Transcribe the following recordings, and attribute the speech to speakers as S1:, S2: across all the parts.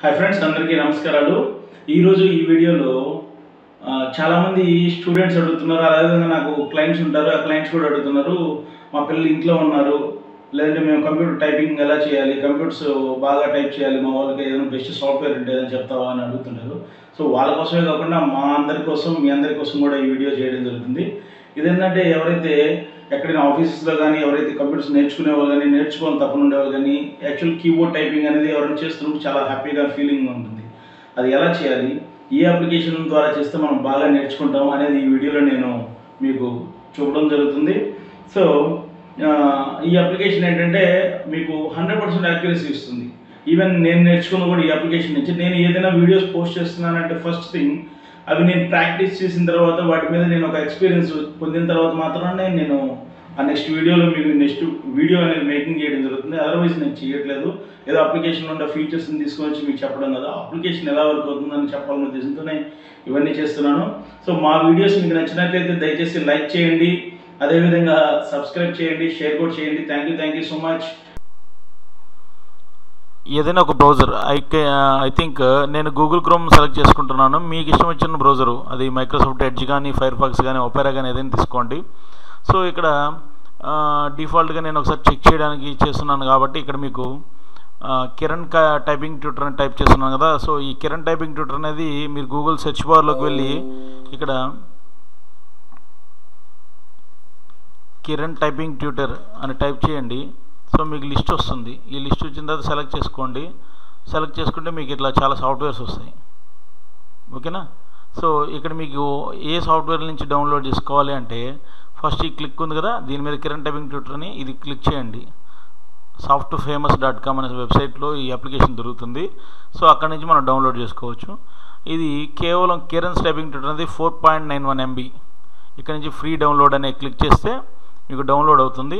S1: hi friends అందరికీ నమస్కారాలు ఈరోజు ఈ వీడియోలో ఆ, చాలామంది స్టూడెంట్స్ అడుగుతున్నారు అదేవిధంగా నాకు క్లయింట్స్ ఉంటారు ఆ క్లయింట్స్ కూడా అడుగుతున్నారు మా పిల్లలు ఇంట్లో ఉన్నారు లేదంటే మేము కంప్యూటర్ టైపింగ్ ఎలా చేయాలి కంప్యూటర్స్ బాగా టైప్ చేయాలి మా వాళ్ళకి ఏదైనా బెస్ట్ సాఫ్ట్వేర్ ఉంటే ఏదైనా చెప్తావా అని అడుగుతున్నారు సో వాళ్ళ కోసమే కాకుండా మా అందరి కోసం మీ అందరి కోసం కూడా ఈ వీడియో చేయడం జరుగుతుంది ఇదేంటంటే ఎవరైతే ఎక్కడైనా ఆఫీసెస్లో కానీ ఎవరైతే కంప్యూటర్స్ నేర్చుకునే వాళ్ళు కానీ నేర్చుకోవాలి తప్పని ఉండేవాళ్ళు కానీ యాక్చువల్ కీబోర్డ్ టైపింగ్ అనేది ఎవరైనా చేస్తున్నప్పుడు చాలా హ్యాపీగా ఫీలింగ్ ఉంటుంది అది ఎలా చేయాలి ఏ అప్లికేషన్ ద్వారా చేస్తే మనం బాగా నేర్చుకుంటాం అనేది ఈ వీడియోలో నేను మీకు చూపడం జరుగుతుంది సో ఆ, ఈ అప్లికేషన్ ఏంటంటే మీకు హండ్రెడ్ పర్సెంట్ యాక్యురసీ ఇస్తుంది ఈవెన్ నేను నేర్చుకున్న కూడా ఈ అప్లికేషన్ నుంచి నేను ఏదైనా వీడియోస్ పోస్ట్ చేస్తున్నానంటే ఫస్ట్ థింగ్ అవి నేను ప్రాక్టీస్ చేసిన తర్వాత వాటి మీద నేను ఒక ఎక్స్పీరియన్స్ పొందిన తర్వాత మాత్రమే నేను ఆ నెక్స్ట్ వీడియోలో మీకు నెక్స్ట్ వీడియో అనేది మేకింగ్ చేయడం జరుగుతుంది అదర్వైజ్ నేను చేయట్లేదు ఏదో అప్లికేషన్లో ఉండే ఫీచర్స్ని తీసుకొని వచ్చి మీకు చెప్పడం కదా అప్లికేషన్ ఎలా వర్క్ అవుతుందని చెప్పాలన్న ఉద్దేశంతోనే ఇవన్నీ చేస్తున్నాను సో మా వీడియోస్ మీకు నచ్చినట్లయితే దయచేసి లైక్ చేయండి అదేవిధంగా సబ్స్క్రైబ్ చేయండి షేర్ కూడా చేయండి thank you thank you so much
S2: ఏదైనా ఒక బ్రౌజర్ ఐ ఐ థింక్ నేను గూగుల్ క్రోమ్ సెలెక్ట్ చేసుకుంటున్నాను మీకు ఇష్టం వచ్చిన బ్రౌజరు అది మైక్రోసాఫ్ట్ ఎడ్జ్ కానీ ఫైర్ ఫాక్స్ కానీ ఒపెరా కానీ ఏదైనా తీసుకోండి సో ఇక్కడ డిఫాల్ట్గా నేను ఒకసారి చెక్ చేయడానికి చేస్తున్నాను కాబట్టి ఇక్కడ మీకు ఆ, కిరణ్ కా టైపింగ్ ట్యూటర్ అని టైప్ చేస్తున్నాను కదా సో ఈ కిరణ్ టైపింగ్ ట్యూటర్ అనేది మీరు గూగుల్ సెర్చ్ బార్లోకి వెళ్ళి ఇక్కడ కిరణ్ టైపింగ్ ట్యూటర్ అని టైప్ చేయండి సో మీకు లిస్ట్ వస్తుంది ఈ లిస్ట్ వచ్చిన తర్వాత సెలెక్ట్ చేసుకోండి సెలెక్ట్ చేసుకుంటే మీకు ఇట్లా చాలా సాఫ్ట్వేర్స్ వస్తాయి ఓకేనా సో ఇక్కడ మీకు ఏ సాఫ్ట్వేర్ నుంచి డౌన్లోడ్ చేసుకోవాలి అంటే ఫస్ట్ ఈ క్లిక్ ఉంది కదా దీని మీద కిరణ్ టైపింగ్ ట్యూటర్ అని ఇది క్లిక్ చేయండి సాఫ్ట్ ఫేమస్ డాట్ కామ్ అనే వెబ్సైట్లో ఈ అప్లికేషన్ దొరుకుతుంది సో అక్కడ నుంచి మనం డౌన్లోడ్ చేసుకోవచ్చు ఇది కేవలం కిరణ్ టైపింగ్ ట్యూటర్ అనేది four point nine one MB ఇక్కడ నుంచి ఫ్రీ డౌన్లోడ్ అనే క్లిక్ చేస్తే మీకు డౌన్లోడ్ అవుతుంది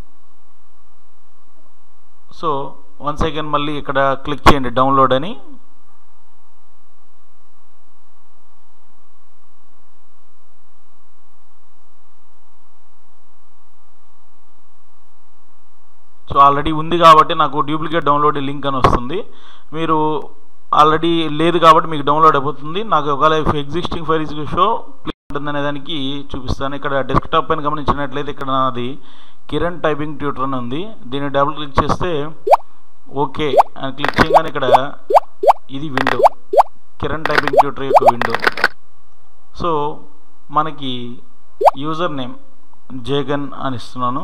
S2: సో వన్ సెకండ్ మళ్ళీ ఇక్కడ క్లిక్ చేయండి డౌన్లోడ్ అని సో ఆల్రెడీ ఉంది కాబట్టి నాకు డూప్లికేట్ డౌన్లోడ్ లింక్ అని వస్తుంది మీరు ఆల్రెడీ లేదు కాబట్టి మీకు డౌన్లోడ్ అయిపోతుంది నాకు ఒకవేళ ఎగ్జిస్టింగ్ ఫైల్ ఇస్ షో ఉంటుందనే దానికి చూపిస్తాను ఇక్కడ డెస్క్టాప్ పైన గమనించినట్లయితే ఇక్కడ నాది కిరణ్ టైపింగ్ ట్యూటర్ అని ఉంది దీన్ని డబుల్ క్లిక్ చేస్తే ఓకే అని క్లిక్ చేయగానే ఇక్కడ ఇది విండో కిరణ్ టైపింగ్ ట్యూటర్ యొక్క విండో సో మనకి యూజర్ నేమ్ జగన్ అని ఇస్తున్నాను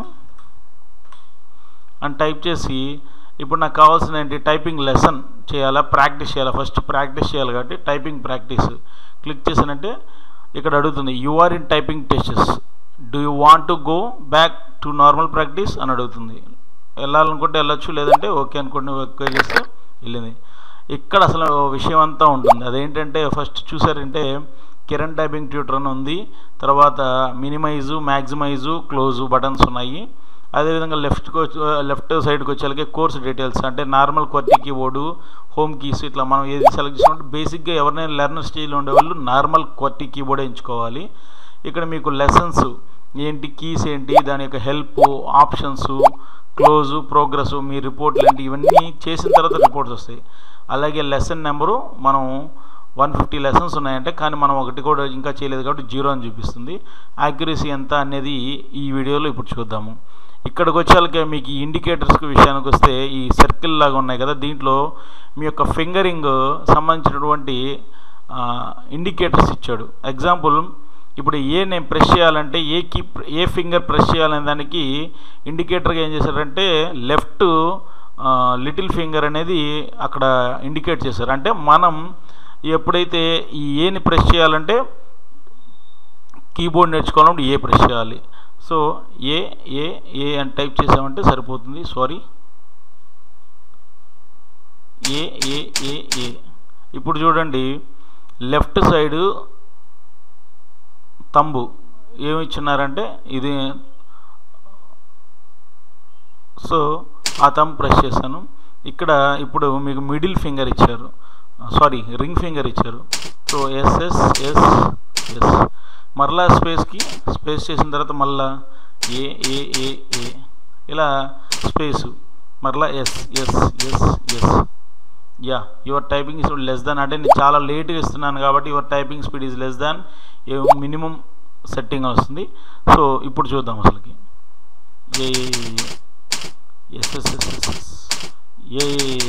S2: అని టైప్ చేసి ఇప్పుడు నాకు కావాల్సిన ఏంటి టైపింగ్ లెసన్ చేయాలా ప్రాక్టీస్ చేయాలా ఫస్ట్ ప్రాక్టీస్ చేయాలి కాబట్టి టైపింగ్ ప్రాక్టీస్ క్లిక్ చేసానంటే ఇక్కడ అడుగుతుంది you are in typing tests do you want to go back to normal practice అని అడుగుతుంది వెళ్ళాలనుకుంటే వెళ్ళొచ్చు లేదంటే ఓకే అనుకుంటే ఓకే చేస్తే వెళ్ళింది ఇక్కడ అసలు విషయం అంతా ఉంటుంది అదేంటంటే ఫస్ట్ చూసారంటే కిరణ్ టైపింగ్ ట్యూటర్ అని ఉంది తర్వాత మినిమైజు మ్యాక్సిమైజు క్లోజు బటన్స్ ఉన్నాయి అదేవిధంగా లెఫ్ట్కి వచ్చి లెఫ్ట్ సైడ్కి వచ్చేలాగే కోర్స్ డీటెయిల్స్ అంటే normal QWERTY keyboard home keys ఇట్లా మనం ఏది సెలెక్ట్ చేసుకుంటే బేసిక్గా ఎవరినైనా లెర్నర్ స్టేజ్లో ఉండేవాళ్ళు నార్మల్ క్వర్టీ కీబోర్డే ఎంచుకోవాలి ఇక్కడ మీకు లెసన్స్ ఏంటి కీస్ ఏంటి దాని యొక్క హెల్ప్ ఆప్షన్స్ క్లోజు ప్రోగ్రెస్ మీ రిపోర్ట్లు ఏంటి ఇవన్నీ చేసిన తర్వాత రిపోర్ట్స్ వస్తాయి అలాగే లెసన్ నెంబరు మనం వన్ ఫిఫ్టీ లెసన్స్ ఉన్నాయంటే కానీ మనం ఒకటి కూడా ఇంకా చేయలేదు కాబట్టి జీరో అని చూపిస్తుంది యాక్యురసీ ఎంత అనేది ఈ వీడియోలో ఇప్పుడు చూద్దాము ఇక్కడికి వచ్చేళ్ళకి మీకు ఈ ఇండికేటర్స్ విషయానికి వస్తే ఈ సర్కిల్ లాగా ఉన్నాయి కదా దీంట్లో మీ యొక్క ఫింగరింగ్ సంబంధించినటువంటి ఇండికేటర్స్ ఇచ్చాడు ఎగ్జాంపుల్ ఇప్పుడు ఏ నేను ప్రెస్ చేయాలంటే ఏ కీ ఏ ఫింగర్ ప్రెస్ చేయాలనే దానికి ఇండికేటర్గా ఏం చేశారంటే లెఫ్ట్ లిటిల్ ఫింగర్ అనేది అక్కడ ఇండికేట్ చేశారు అంటే మనం ఎప్పుడైతే ఈ ఏని ప్రెస్ చేయాలంటే కీబోర్డ్ నేర్చుకోవాలంటే ఏ ప్రెస్ చేయాలి సో ఏ ఏ ఏ అని టైప్ చేసామంటే సరిపోతుంది సారీ ఏ ఏ ఏ ఏ ఇప్పుడు చూడండి లెఫ్ట్ సైడు తంబు ఏమి ఇచ్చినారంటే ఇది సో ఆ తంబు ప్రెస్ చేశాను ఇక్కడ ఇప్పుడు మీకు మిడిల్ ఫింగర్ ఇచ్చారు సారీ రింగ్ ఫింగర్ ఇచ్చారు సో ఎస్ఎస్ ఎస్ ఎస్ మరలా స్పేస్కి స్పేస్ చేసిన తర్వాత మళ్ళా ఏ ఏ ఏ ఏ ఇలా స్పేసు మరలా S S S S yeah your typing is less than అంటే నేను చాలా లేట్గా ఇస్తున్నాను కాబట్టి your typing speed is less than minimum setting వస్తుంది సో ఇప్పుడు చూద్దాం అసలుకి A S S S S S A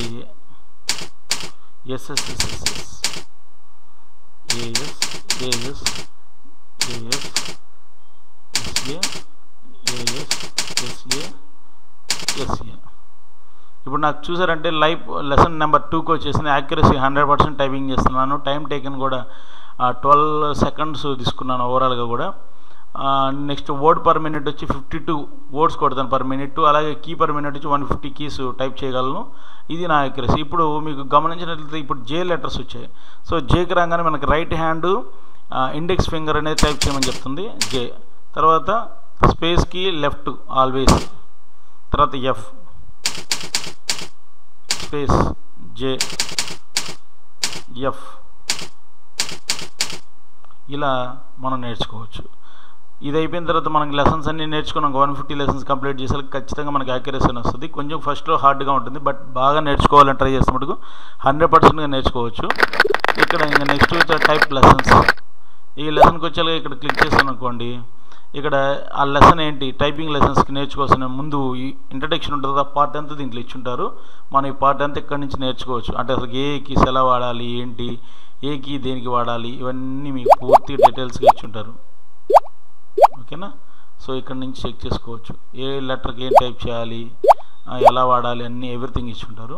S2: S S S S S A S A S A S S A A S S A S A ఇప్పుడు నాకు చూసారంటే లైవ్ లెసన్ నెంబర్ టూకి వచ్చేసింది accuracy hundred percent typing చేస్తున్నాను టైం టేకన్ కూడా ట్వెల్వ్ సెకండ్స్ తీసుకున్నాను ఓవరాల్గా కూడా నెక్స్ట్ వర్డ్ పర్ మినిట్ వచ్చి ఫిఫ్టీ టూ వర్డ్స్ కొడతాను పర్ మినిట్ అలాగే కీ పర్ మినిట్ వచ్చి వన్ ఫిఫ్టీ కీస్ టైప్ చేయగలను ఇది నా యాక్యురసీ ఇప్పుడు మీకు గమనించినట్లయితే ఇప్పుడు జే లెటర్స్ వచ్చాయి సో జేకి రాగానే మనకి రైట్ హ్యాండ్ ఇండెక్స్ ఫింగర్ అనేది టైప్ చేయమని చెప్తుంది జే తర్వాత స్పేస్కి లెఫ్ట్ ఆల్వేస్ తర్వాత ఎఫ్ స్పేస్ జే ఎఫ్ ఇలా మనం నేర్చుకోవచ్చు ఇది అయిపోయిన తర్వాత మనకి లెసన్స్ అన్ని నేర్చుకున్నాం వన్ ఫిఫ్టీ లెసన్స్ కంప్లీట్ చేసాక ఖచ్చితంగా మనకి యాక్యురసీ అని వస్తుంది కొంచెం ఫస్ట్లో హార్డ్గా ఉంటుంది బట్ బాగా నేర్చుకోవాలని ట్రై చేస్తే మటుకు హండ్రెడ్ పర్సెంట్గా నేర్చుకోవచ్చు ఇక్కడ ఇంకా నెక్స్ట్ వచ్చే టైప్ లెసన్స్ ఈ లెసన్కి వచ్చేలాగా ఇక్కడ క్లిక్ చేశాను అనుకోండి ఇక్కడ ఆ లెసన్ ఏంటి టైపింగ్ లెసన్స్కి నేర్చుకోవాల్సిన ముందు ఈ ఇంట్రడక్షన్ ఉంటుంది ఆ పార్ట్ అంతా దీంట్లో ఇచ్చుంటారు మనం ఈ పార్ట్ అంతా ఇక్కడి నుంచి నేర్చుకోవచ్చు అంటే అసలు ఏ కీస్ ఎలా వాడాలి ఏంటి ఏ కీ దేనికి వాడాలి ఇవన్నీ మీకు పూర్తి డీటెయిల్స్గా ఇచ్చుంటారు ఓకేనా సో ఇక్కడ నుంచి చెక్ చేసుకోవచ్చు ఏ లెటర్కి ఏం టైప్ చేయాలి ఎలా వాడాలి అన్నీ ఎవ్రీథింగ్ ఇచ్చుంటారు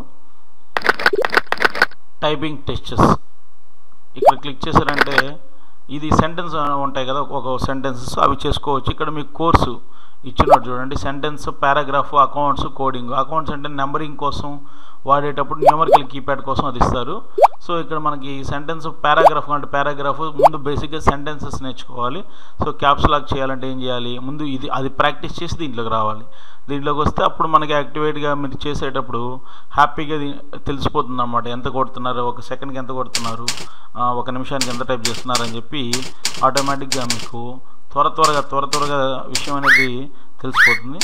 S2: టైపింగ్ టెస్టెస్ ఇక్కడ క్లిక్ చేశారంటే ఇది సెంటెన్స్ ఉంటాయి కదా ఒక సెంటెన్సెస్ అవి చేసుకోవచ్చు ఇక్కడ మీకు కోర్సు ఇచ్చినట్టు చూడండి sentence paragraph accounts coding accounts అంటే నెంబరింగ్ కోసం వాడేటప్పుడు న్యూమరికల్ కీప్యాడ్ కోసం అది ఇస్తారు సో ఇక్కడ మనకి సెంటెన్స్ పారాగ్రాఫ్ అంటే పారాగ్రాఫ్ ముందు బేసిక్గా సెంటెన్సెస్ నేర్చుకోవాలి సో క్యాప్స్ లాక్ చేయాలంటే ఏం చేయాలి ముందు ఇది అది ప్రాక్టీస్ చేసి దీంట్లోకి రావాలి దీంట్లోకి వస్తే అప్పుడు మనకి యాక్టివేట్గా మీరు చేసేటప్పుడు హ్యాపీగా తెలిసిపోతుంది అన్నమాట ఎంత కొడుతున్నారు ఒక సెకండ్కి ఎంత కొడుతున్నారు ఒక నిమిషానికి ఎంత టైప్ చేస్తున్నారు అని చెప్పి ఆటోమేటిక్గా మీకు త్వర త్వరగా త్వర త్వరగా విషయం అనేది తెలిసిపోతుంది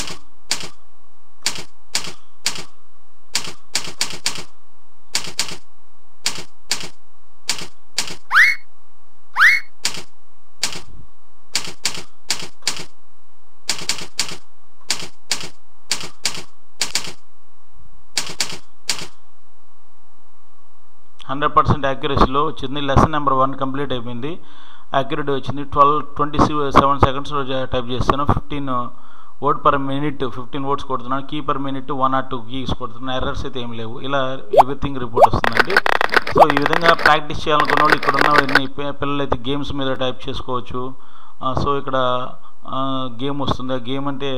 S2: హండ్రెడ్ పర్సెంట్ యాక్యురసీలో వచ్చింది లెసన్ నెంబర్ వన్ కంప్లీట్ అయిపోయింది యాక్యురేట్ వచ్చింది ట్వెల్వ్ ట్వంటీ సెవెన్ సెకండ్స్లో టైప్ చేస్తాను fifteen word per minute fifteen words కొడుతున్నాను key per minute one or two keys కొడుతున్నాను ఎర్రర్స్ అయితే ఏం లేవు ఇలా ఎవ్రీథింగ్ రిపోర్ట్ వస్తుందండి సో ఈ విధంగా ప్రాక్టీస్ చేయాలనుకున్న వాళ్ళు ఇక్కడ ఉన్న పిల్లలు అయితే గేమ్స్ మీద టైప్ చేసుకోవచ్చు సో ఇక్కడ గేమ్ వస్తుంది ఆ గేమ్ అంటే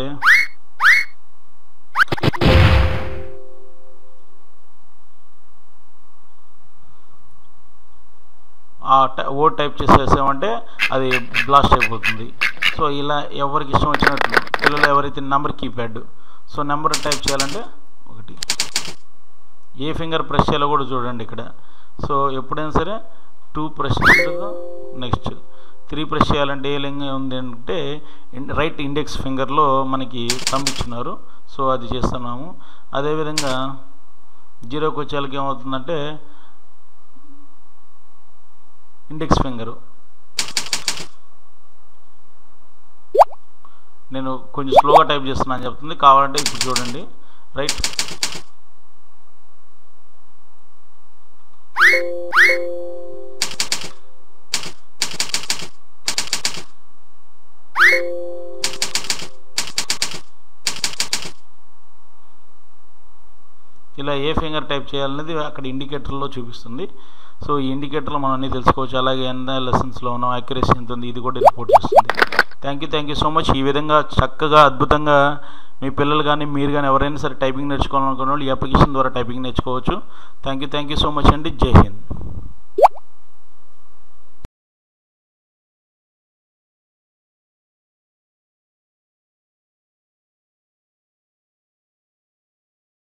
S2: ఆ వర్డ్ టైప్ చేసేసామంటే అది బ్లాస్ట్ అయిపోతుంది సో ఇలా ఎవరికి ఇష్టం వచ్చినట్లు పిల్లలు ఎవరైతే number keypad so number type చేయాలంటే ఒకటి ఏ ఫింగర్ ప్రెస్ చేయాలో కూడా చూడండి ఇక్కడ సో ఎప్పుడైనా సరే two press next three press చేయాలంటే ఏ లింగ్ ఉంది అంటే రైట్ ఇండెక్స్ ఫింగర్లో మనకి పంపించున్నారు సో అది చేస్తున్నాము అదేవిధంగా జీరోకి వచ్చేళ్ళకి ఏమవుతుందంటే ఇండెక్స్ ఫింగరు నేను కొంచెం స్లోగా టైప్ చేస్తున్నాను చెప్తుంది కావాలంటే ఇప్పుడు చూడండి రైట్ ఇలా ఏ ఫింగర్ టైప్ చేయాలనేది అక్కడ ఇండికేటర్లో చూపిస్తుంది సో ఈ ఇండికేటర్లో మనం అన్నీ తెలుసుకోవచ్చు అలాగే ఎంత లెసన్స్లో ఉన్నాం యాక్యురసీ ఎంత ఉంది ఇది కూడా రిపోర్ట్ చేస్తుంది thank you thank you so much ఈ విధంగా చక్కగా అద్భుతంగా మీ పిల్లలు కానీ మీరు కానీ ఎవరైనా సరే టైపింగ్ నేర్చుకోవాలనుకున్న వాళ్ళు ఈ అప్లికేషన్ ద్వారా టైపింగ్ నేర్చుకోవచ్చు thank you thank you so much అండి జై హింద్